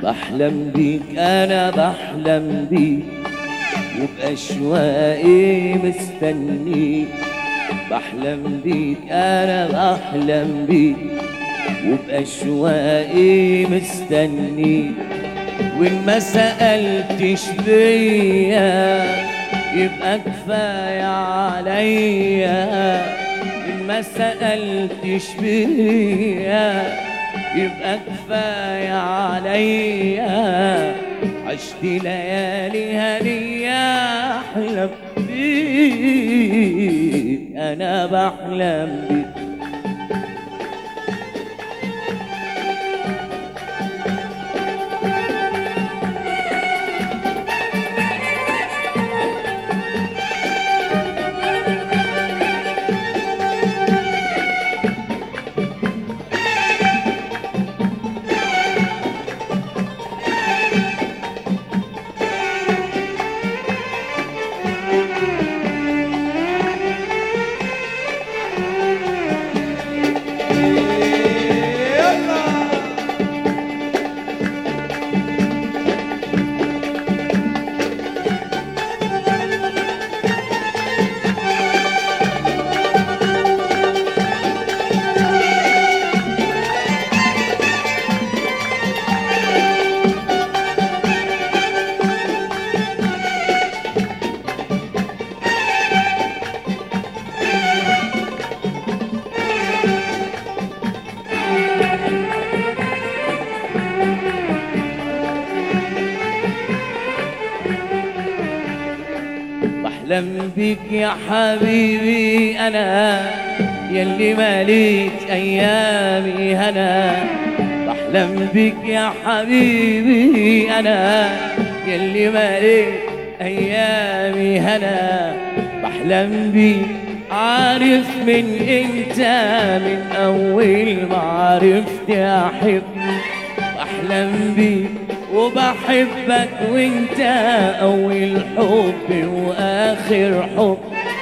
بحلم بيك انا بحلم بيك وبأشواقي مستنيك بحلم بيك انا بحلم بيك وبأشواقي مستنيك وإن ما سألتش بيا يبقى كفاية عليا إن ما سألتش بيا يبقى كفاية عليا عشت ليالي هنية أحلم بيك أنا بحلم بيك بحلم بيك يا حبيبي انا يلي ماليت ايامي هنا بحلم بيك يا حبيبي انا يلي ماليت ايامي هنا بحلم بيك عارف من انت من اول ما عرفت احب بحلم بيك وبحبك وانت اول حب واخر حب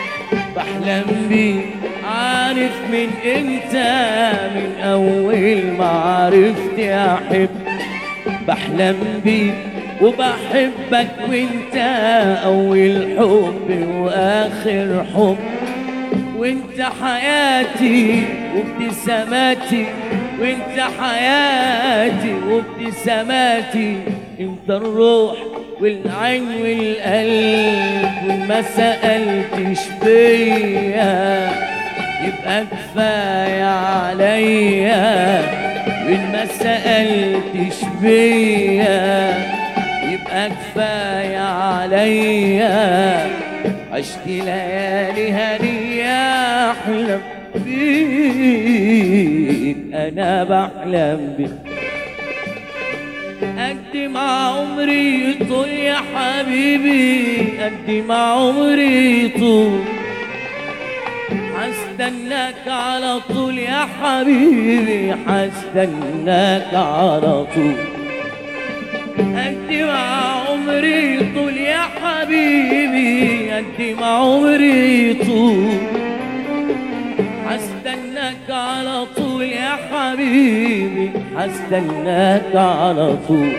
بحلم بيك عارف من انت من اول ما عرفت احب بحلم بيك وبحبك وانت اول حب واخر حب وانت حياتي وابتساماتي وانت حياتي وابتساماتي انت الروح والعين والقلب وما سألتش بيا يبقى كفاية عليا وإن ما سألتش بيا يبقى كفاية عليا عشت ليالي هنية أحلم بيك أنا بحلم بيك قد ما عمري طول يا حبيبي قد ما عمري طول هستناك على طول يا حبيبي هستناك على طول قد ما عمري طول يا حبيبي قد ما عمري طول هستناك على طول يا حبيبي هستناك على طول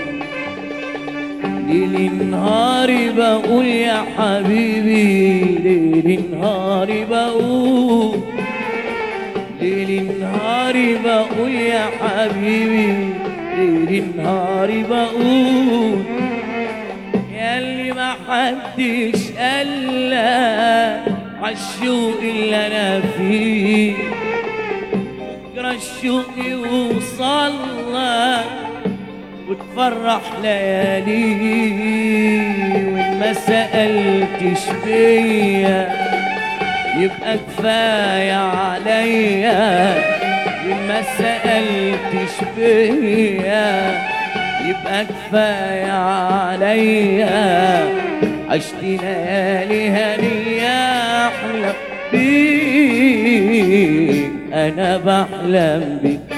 ليل نهاري بقول يا حبيبي ليل نهاري بقول ليل نهاري بقول يا حبيبي ليل نهاري بقول ياللي ما حدش قالك عالشوق اللي انا فيه بكره الشوق يوصل لك وتفرح ليالي وان ما سألتش فيا يبقى كفاية عليا وان ما سألتش فيا يبقى كفاية عليا عشت ليالي هنية أحلم بيك أنا بحلم بيك